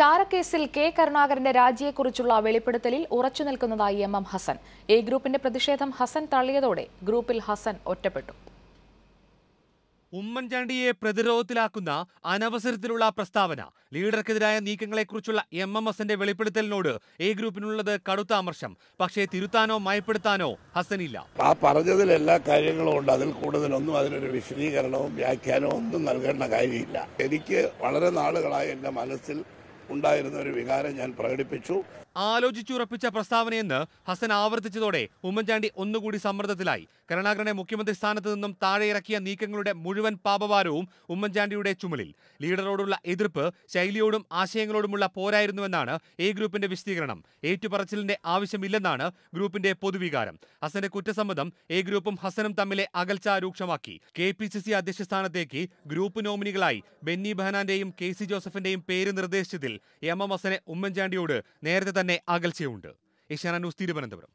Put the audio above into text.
ചാരക്കേസിൽ K കരുണാകരന്റെ രാജിയെക്കുറിച്ചുള്ള വെളിപ്പെടുത്തലിൽ ഉറച്ചു നിൽക്കുന്നതായി M M Hasan A ഗ്രൂപ്പിന്റെ പ്രതിഷേധം ഹസൻ തള്ളിയതോടെ ഗ്രൂപ്പിൽ ഹസൻ ഒറ്റപ്പെട്ടു ഉമ്മൻചാണ്ടിയെ പ്രതിരോധത്തിലാക്കുന്ന അനവസരത്തിലുള്ള പ്രസ്താവന ലീഡർക്കെതിരായ നീക്കങ്ങളെക്കുറിച്ചുള്ള എം എം എസിന്റെ വെളിപ്പെടുത്തലിനോട് എ ഗ്രൂപ്പിനുള്ളത് കടുത്ത അമർഷം പക്ഷേ തിരുത്താനോ മയപ്പെടുത്താനോ ഹസനില്ല ആ പറഞ്ഞതിൽ എല്ലാ കാര്യങ്ങളും ഉണ്ട് അതിൽ കൂടുതലൊന്നും അതിനൊരു വിശദീകരണവും വ്യാഖ്യാനവും ഒന്നും നൽകേണ്ട കാര്യമില്ല എനിക്ക് വളരെ നാളുകളായി എൻ്റെ മനസ്സിൽ ഉണ്ടായിരുന്ന ഒരു വികാരം ഞാൻ പ്രകടിപ്പിച്ചു ആലോചിച്ചുറപ്പിച്ച പ്രസ്താവനയെന്ന് ഹസൻ ആവർത്തിച്ചതോടെ ഉമ്മൻചാണ്ടി ഒന്നുകൂടി സമ്മർദ്ദത്തിലായി കരുണാകരനെ മുഖ്യമന്ത്രി സ്ഥാനത്ത് നിന്നും താഴെ ഇറക്കിയ നീക്കങ്ങളുടെ മുഴുവൻ പാപഭാരവും ഉമ്മൻചാണ്ടിയുടെ ചുമലിൽ ലീഡറോടുള്ള എതിർപ്പ് ശൈലിയോടും ആശയങ്ങളോടുമുള്ള പോരായിരുന്നുവെന്നാണ് എ ഗ്രൂപ്പിന്റെ വിശദീകരണം ഏറ്റുപറച്ചിലിന്റെ ആവശ്യമില്ലെന്നാണ് ഗ്രൂപ്പിന്റെ പൊതുവികാരം ഹസന്റെ കുറ്റസമ്മതം എ ഗ്രൂപ്പും ഹസനും തമ്മിലെ അകൽച്ച രൂക്ഷമാക്കി കെ പി സി സി അധ്യക്ഷ സ്ഥാനത്തേക്ക് ഗ്രൂപ്പ് നോമിനികളായി ബെന്നി ബെഹനാന്റെയും കെ സി ജോസഫിന്റെയും പേര് നിർദ്ദേശിച്ചതിൽ എം എം ഹസനെ ഉമ്മൻചാണ്ടിയോട് നേരത്തെ തന്നെ അകൽച്ചയുണ്ട് ഏഷ്യാന ന്യൂസ് തിരുവനന്തപുരം